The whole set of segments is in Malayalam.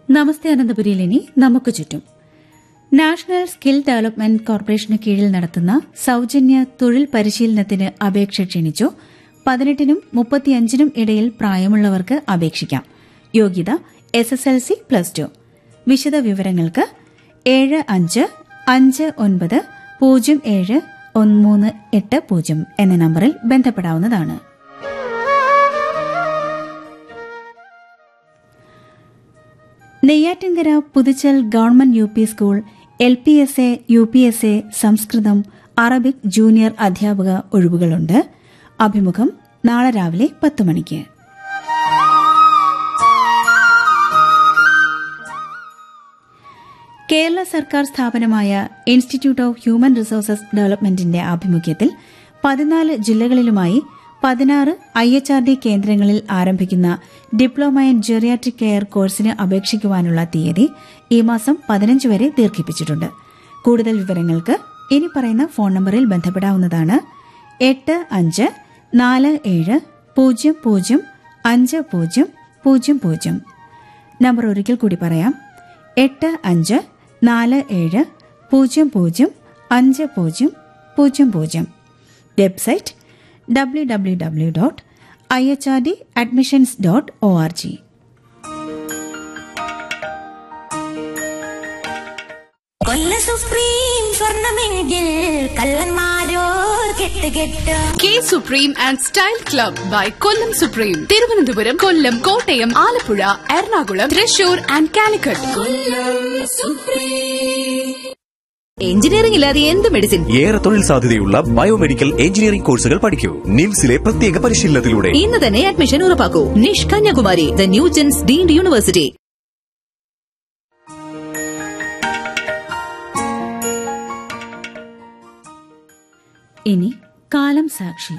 നമസ്തേ അനന്തപുരിയിൽ ഇനി നമുക്ക് ചുറ്റും നാഷണൽ സ്കിൽ ഡെവലപ്മെന്റ് കോർപ്പറേഷന് കീഴിൽ നടത്തുന്ന സൌജന്യ തൊഴിൽ പരിശീലനത്തിന് അപേക്ഷ ക്ഷണിച്ചു പതിനെട്ടിനും മുപ്പത്തിയഞ്ചിനും ഇടയിൽ പ്രായമുള്ളവർക്ക് അപേക്ഷിക്കാം യോഗ്യത S S L C plus two വിശദ വിവരങ്ങൾക്ക് ഏഴ് അഞ്ച് അഞ്ച് ഒൻപത് പൂജ്യം ഏഴ് മൂന്ന് എട്ട് പൂജ്യം എന്ന നമ്പറിൽ ബന്ധപ്പെടാവുന്നതാണ് Neyyattinkara Puthuchal government U P school L P S A U P S A Sanskrit Arabic junior അധ്യാപക ഒഴിവുകളുണ്ട് അഭിമുഖം നാളെ രാവിലെ പത്ത് മണിക്ക് കേരള സർക്കാർ സ്ഥാപനമായ ഇൻസ്റ്റിറ്റ്യൂട്ട് ഓഫ് ഹ്യൂമൻ റിസോഴ്സസ് ഡെവലപ്മെന്റിന്റെ ആഭിമുഖ്യത്തിൽ പതിനാല് ജില്ലകളിലുമായി പതിനാറ് ഐ എച്ച് ആർ ഡി കേന്ദ്രങ്ങളിൽ ആരംഭിക്കുന്ന ഡിപ്ലോമ ഇൻ ജെറിയാട്രിക് കെയർ കോഴ്സിന് അപേക്ഷിക്കുവാനുള്ള തീയതി ഈ മാസം പതിനഞ്ച് വരെ ദീർഘിപ്പിച്ചിട്ടുണ്ട് കൂടുതൽ വിവരങ്ങൾക്ക് ഇനി പറയുന്ന ഫോൺ നമ്പറിൽ ബന്ധപ്പെടാവുന്നതാണ് എട്ട് അഞ്ച് നാല് ഏഴ് പൂജ്യം പൂജ്യം അഞ്ച് പൂജ്യം പൂജ്യം പൂജ്യം നമ്പർ ഒരിക്കൽ കൂടി പറയാം എട്ട് അഞ്ച് നാല് ഏഴ് പൂജ്യം പൂജ്യം അഞ്ച് പൂജ്യം പൂജ്യം പൂജ്യം website W W W dot I H R D admissions dot O R G കൊല്ല സുപ്രീം സ്വർണമെങ്കിൽ കള്ളന്മാരോർ കെട്ട് കെട്ട് K supreme and style club by Kollam supreme Thiruvananthapuram Kollam Kottayam Alappuzha Ernakulam Thrissur and Calicut engineering ഇല്ലാതെ എന്ത് മെഡിസിൻ ഏറെ തൊഴിൽ സാധ്യതയുള്ള ബയോമെഡിക്കൽ എഞ്ചിനീയറിംഗ് കോഴ്സുകൾ പഠിക്കൂ നിംസിലെ പ്രത്യേക പരിശീലനത്തിലൂടെ ഇന്ന് തന്നെ അഡ്മിഷൻ ഉറപ്പാക്കൂ നിഷ് Kanyakumari the new gen's deemed university ഇനി കാലം സാക്ഷി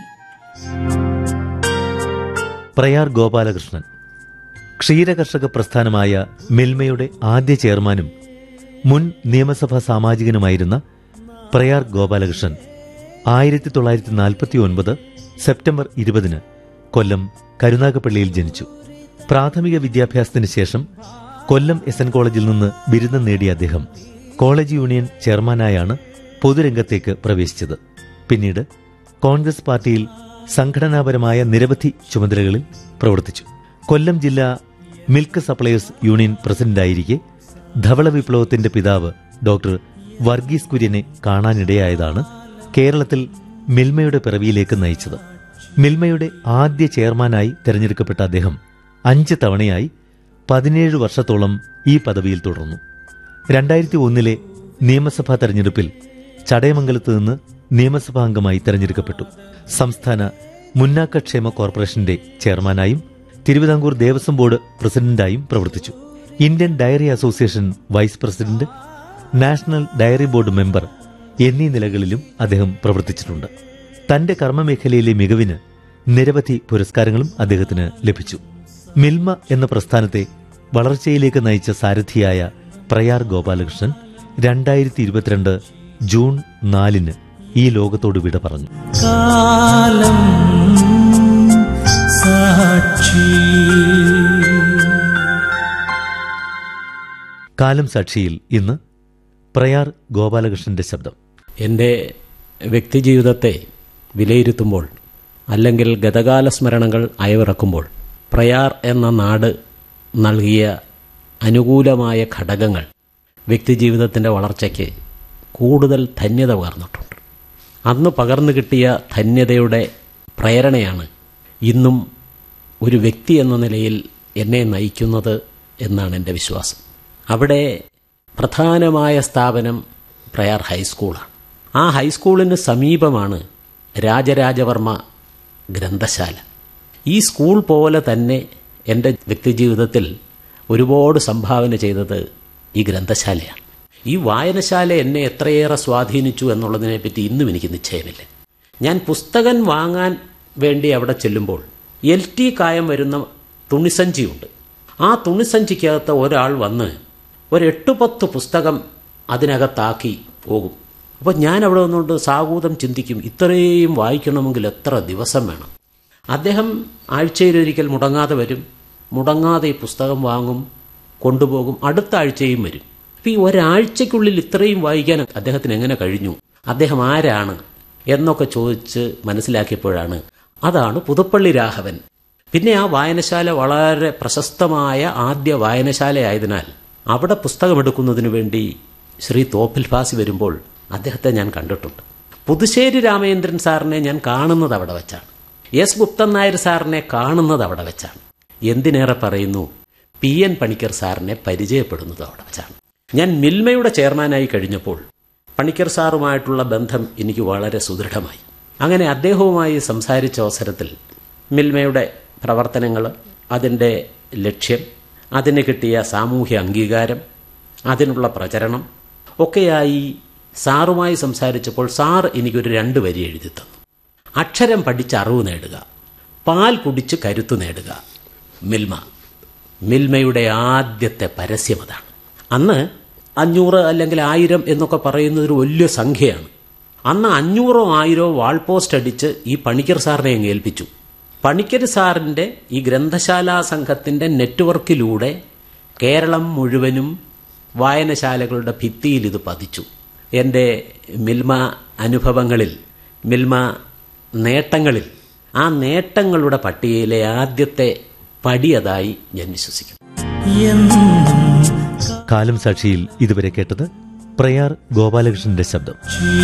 പ്രയാർ ഗോപാലകൃഷ്ണൻ ക്ഷീരകർഷക പ്രസ്ഥാനമായ മിൽമയുടെ ആദ്യ ചെയർമാനും മുൻ നിയമസഭാ സാമാജികനുമായിരുന്ന പ്രയാർ ഗോപാലകൃഷ്ണൻ ആയിരത്തി തൊള്ളായിരത്തി നാൽപ്പത്തി ഒൻപത് സെപ്റ്റംബർ ഇരുപതിന് കൊല്ലം കരുനാഗപ്പള്ളിയിൽ ജനിച്ചു പ്രാഥമിക വിദ്യാഭ്യാസത്തിന് ശേഷം കൊല്ലം എസ് എൻ കോളേജിൽ നിന്ന് ബിരുദം നേടിയ അദ്ദേഹം കോളേജ് യൂണിയൻ ചെയർമാനായാണ് പൊതുരംഗത്തേക്ക് പ്രവേശിച്ചത് പിന്നീട് കോൺഗ്രസ് പാർട്ടിയിൽ സംഘടനാപരമായ നിരവധി ചുമതലകളിൽ പ്രവർത്തിച്ചു കൊല്ലം ജില്ലാ മിൽക്ക് സപ്ലയേഴ്സ് യൂണിയൻ പ്രസിഡന്റായിരിക്കെ ധവള വിപ്ലവത്തിന്റെ പിതാവ് ഡോക്ടർ വർഗീസ് കുര്യനെ കാണാനിടയായതാണ് കേരളത്തിൽ മിൽമയുടെ പിറവിയിലേക്ക് നയിച്ചത് മിൽമയുടെ ആദ്യ ചെയർമാനായി തെരഞ്ഞെടുക്കപ്പെട്ട അദ്ദേഹം അഞ്ച് തവണയായി പതിനേഴ് വർഷത്തോളം ഈ പദവിയിൽ തുടർന്നു രണ്ടായിരത്തി ഒന്നിലെ നിയമസഭാ തെരഞ്ഞെടുപ്പിൽ ചടയമംഗലത്ത് നിന്ന് നിയമസഭാ അംഗമായി തെരഞ്ഞെടുക്കപ്പെട്ടു സംസ്ഥാന മുന്നാക്കക്ഷേമ കോർപ്പറേഷന്റെ ചെയർമാനായും തിരുവിതാംകൂർ ദേവസ്വം ബോർഡ് പ്രസിഡന്റായും പ്രവർത്തിച്ചു Indian dairy association vice president national dairy board member എന്നീ നിലകളിലും അദ്ദേഹം പ്രവർത്തിച്ചിട്ടുണ്ട് തന്റെ കർമ്മമേഖലയിലെ മികവിന് നിരവധി പുരസ്കാരങ്ങളും അദ്ദേഹത്തിന് ലഭിച്ചു മിൽമ എന്ന പ്രസ്ഥാനത്തെ വളർച്ചയിലേക്ക് നയിച്ച സാരഥിയായ പ്രയാർ ഗോപാലകൃഷ്ണൻ രണ്ടായിരത്തി ഇരുപത്തിരണ്ട് ജൂൺ നാലിന് ഈ ലോകത്തോട് വിട പറഞ്ഞു കാലം സാക്ഷി കാലം സാക്ഷിയിൽ ഇന്ന് പ്രയാർ ഗോപാലകൃഷ്ണന്റെ ശബ്ദം എൻ്റെ വ്യക്തിജീവിതത്തെ വിലയിരുത്തുമ്പോൾ അല്ലെങ്കിൽ ഗതകാല സ്മരണകൾ അയവിറക്കുമ്പോൾ പ്രയാർ എന്ന നാട് നൽകിയ അനുകൂലമായ ഘടകങ്ങൾ വ്യക്തിജീവിതത്തിൻ്റെ വളർച്ചയ്ക്ക് കൂടുതൽ ധന്യത പകർന്നിട്ടുണ്ട് അന്ന് പകർന്നു കിട്ടിയ ധന്യതയുടെ പ്രേരണയാണ് ഇന്നും ഒരു വ്യക്തി എന്ന നിലയിൽ എന്നെ നയിക്കുന്നത് എന്നാണ് എൻ്റെ വിശ്വാസം അവിടെ പ്രധാനമായ സ്ഥാപനം പ്രയാർ ഹൈസ്കൂളാണ് ആ ഹൈസ്കൂളിന് സമീപമാണ് രാജരാജവർമ്മ ഗ്രന്ഥശാല ഈ സ്കൂൾ പോലെ തന്നെ എൻ്റെ വ്യക്തിജീവിതത്തിൽ ഒരുപാട് സംഭാവന ചെയ്തത് ഈ ഗ്രന്ഥശാലയാണ് ഈ വായനശാല എന്നെ എത്രയേറെ സ്വാധീനിച്ചു എന്നുള്ളതിനെപ്പറ്റി ഇന്നും എനിക്ക് നിശ്ചയമില്ല ഞാൻ പുസ്തകം വാങ്ങാൻ വേണ്ടി അവിടെ ചെല്ലുമ്പോൾ എൽ ടി കായം വരുന്ന തുണിസഞ്ചിയുണ്ട് ആ തുണിസഞ്ചിക്കകത്ത് ഒരാൾ വന്ന് ഒരു എട്ട് പത്ത് പുസ്തകം അതിനകത്താക്കി പോകും അപ്പോൾ ഞാൻ അവിടെ നിന്നുകൊണ്ട് സാഹൂതം ചിന്തിക്കും ഇത്രയും വായിക്കണമെങ്കിൽ എത്ര ദിവസം വേണം അദ്ദേഹം ആഴ്ചയിലൊരിക്കൽ മുടങ്ങാതെ വരും മുടങ്ങാതെ ഈ പുസ്തകം വാങ്ങും കൊണ്ടുപോകും അടുത്ത ആഴ്ചയും വരും അപ്പൊ ഈ ഒരാഴ്ചക്കുള്ളിൽ ഇത്രയും വായിക്കാൻ അദ്ദേഹത്തിന് എങ്ങനെ കഴിഞ്ഞു അദ്ദേഹം ആരാണ് എന്നൊക്കെ ചോദിച്ച് മനസ്സിലാക്കിയപ്പോഴാണ് അതാണ് പുതുപ്പള്ളി രാഘവൻ പിന്നെ ആ വായനശാല വളരെ പ്രശസ്തമായ ആദ്യ വായനശാലയായതിനാൽ അവിടെ പുസ്തകമെടുക്കുന്നതിന് വേണ്ടി ശ്രീ തോപ്പിൽ ഫാസി വരുമ്പോൾ അദ്ദേഹത്തെ ഞാൻ കണ്ടിട്ടുണ്ട് പുതുശ്ശേരി രാമചന്ദ്രൻ സാറിനെ ഞാൻ കാണുന്നത് അവിടെ വെച്ചാണ് എസ് ഗുപ്തൻ നായർ സാറിനെ കാണുന്നത് അവിടെ വെച്ചാണ് എന്തിനേറെ പറയുന്നു പി എൻ പണിക്കർ സാറിനെ പരിചയപ്പെടുന്നത് അവിടെ വെച്ചാണ് ഞാൻ മിൽമയുടെ ചെയർമാനായി കഴിഞ്ഞപ്പോൾ പണിക്കർ സാറുമായിട്ടുള്ള ബന്ധം എനിക്ക് വളരെ സുദൃഢമായി അങ്ങനെ അദ്ദേഹവുമായി സംസാരിച്ച അവസരത്തിൽ മിൽമയുടെ പ്രവർത്തനങ്ങൾ അതിൻ്റെ ലക്ഷ്യം അതിന് കിട്ടിയ സാമൂഹ്യ അംഗീകാരം അതിനുള്ള പ്രചരണം ഒക്കെയായി സാറുമായി സംസാരിച്ചപ്പോൾ സാർ എനിക്കൊരു രണ്ട് വരി എഴുതി തന്നു അക്ഷരം പഠിച്ച് അറിവ് നേടുക പാൽ കുടിച്ച് കരുത്തു നേടുക മിൽമ മിൽമയുടെ ആദ്യത്തെ പരസ്യം അതാണ് അന്ന് അഞ്ഞൂറ് അല്ലെങ്കിൽ ആയിരം എന്നൊക്കെ പറയുന്നത് ഒരു വലിയ സംഖ്യയാണ് അന്ന് അഞ്ഞൂറോ ആയിരോ വാൾ പോസ്റ്റ് അടിച്ച് ഈ പണിക്കർ സാറിനെ അങ്ങ് ഏൽപ്പിച്ചു പണിക്കർ സാറിൻ്റെ ഈ ഗ്രന്ഥശാലാ സംഘത്തിൻ്റെ നെറ്റ്വർക്കിലൂടെ കേരളം മുഴുവനും വായനശാലകളുടെ ഭിത്തിയിൽ ഇത് പതിച്ചു എൻ്റെ മിൽമ അനുഭവങ്ങളിൽ മിൽമ നേട്ടങ്ങളിൽ ആ നേട്ടങ്ങളുടെ പട്ടികയിലെ ആദ്യത്തെ പടി അതായി ഞാൻ വിശ്വസിക്കുന്നു കാലം സാക്ഷിയിൽ ഇതുവരെ കേട്ടത് പ്രയാർ ഗോപാലകൃഷ്ണന്റെ ശബ്ദം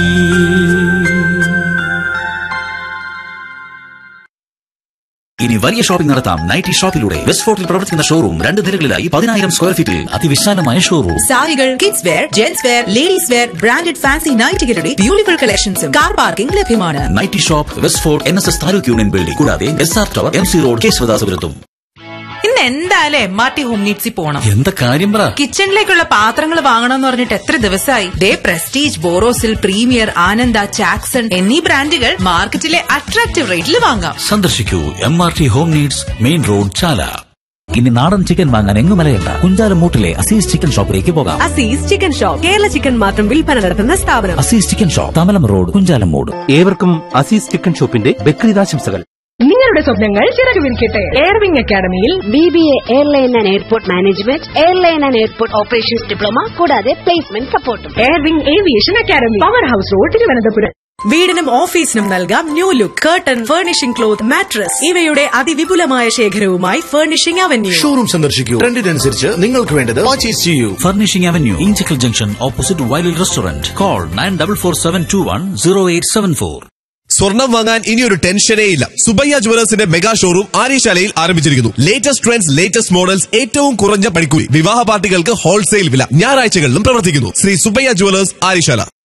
ഇനി വലിയ ഷോപ്പിംഗ് നടത്താം നൈറ്റി ഷോപ്പിലൂടെ വെസ്റ്റ് ഫോർട്ടിൽ പ്രവർത്തിക്കുന്ന ഷോറൂം രണ്ട് നിലകളിലായി പതിനായിരം സ്ക്വയർ ഫീറ്റിൽ അതിവിശാലമായ ഷോറൂം സാരികൾ kids wear gents wear ladies wear branded fancy നൈറ്റുകളുടെ ബ്യൂട്ടിഫുൾ കളക്ഷൻസും കാർ പാർക്കിംഗ് ലഭ്യമാണ് nighty shop west fort N S S taluk union building കൂടാതെ S R tower M C road കേശവദാസപുരത്തും ഇന്ന് എന്തായാലും എം ആർ ടി ഹോം നീഡ്സിൽ പോണം എന്താ കാര്യം പറ കിച്ചണിലേക്കുള്ള പാത്രങ്ങൾ വാങ്ങണമെന്ന് പറഞ്ഞിട്ട് എത്ര ദിവസമായി ദേ പ്രസ്റ്റീജ് ബോറോസിൽ പ്രീമിയർ ആനന്ദ ചാക്സൺ എന്നീ ബ്രാൻഡുകൾ മാർക്കറ്റിലെ അട്രാക്റ്റീവ് റേറ്റിൽ വാങ്ങാം സന്ദർശിക്കൂ M R T home needs main road Chala ഇനി നാടൻ ചിക്കൻ വാങ്ങാൻ എങ്ങും മലയണ്ട കുഞ്ചാലമൂട്ടിലെ അസീസ് ചിക്കൻ ഷോപ്പിലേക്ക് പോകാം Azeez chicken shop Kerala chicken മാത്രം വിൽപ്പന നടത്തുന്ന സ്ഥാപനം Azeez chicken shop Thamalam road Kunjalummood ഏവർക്കും അസീസ് ചിക്കൻ ഷോപ്പിന്റെ ബക്രീദാശംസകൾ നിങ്ങളുടെ സ്വപ്നങ്ങൾ ചിറകു വിരിക്കട്ടെ എയർവിംഗ് അക്കാദമിയിൽ B B A airline and airport management airline and airport operations diploma കൂടാതെ പ്ലേസ്മെന്റ് സപ്പോർട്ടും Airwing aviation academy power house road Thiruvananthapuram വീടിനും ഓഫീസിനും നൽകാം new look curtain furnishing cloth mattress ഇവയുടെ അതിവിപുലമായ ശേഖരവുമായി ഫർണിഷിംഗ് അവന്യൂ ഷോറൂം സന്ദർശിക്കൂ ട്രെൻഡിനനുസരിച്ച് നിങ്ങൾക്ക് വേണ്ടത് പർച്ചേസ് ചെയ്യൂ furnishing avenue Inchakkal junction opposite വൈലിൽ restaurant call nine double four seven two one zero eight seven four സ്വർണം വാങ്ങാൻ ഇനിയൊരു ടെൻഷനേ ഇല്ല സുബയ്യ ജുവലേഴ്സിന്റെ മെഗാ ഷോറൂം ആര്യശാലയിൽ ആരംഭിച്ചിരിക്കുന്നു ലേറ്റസ്റ്റ് ട്രെൻഡ്സ് ലേറ്റസ്റ്റ് മോഡൽസ് ഏറ്റവും കുറഞ്ഞ പണിക്കൂലി വിവാഹ പാർട്ടികൾക്ക് ഹോൾസെയിൽ വില ഞായറാഴ്ചകളിലും പ്രവർത്തിക്കുന്നു ശ്രീ സുബയ്യ ജുവലേഴ്സ് ആര്യശാല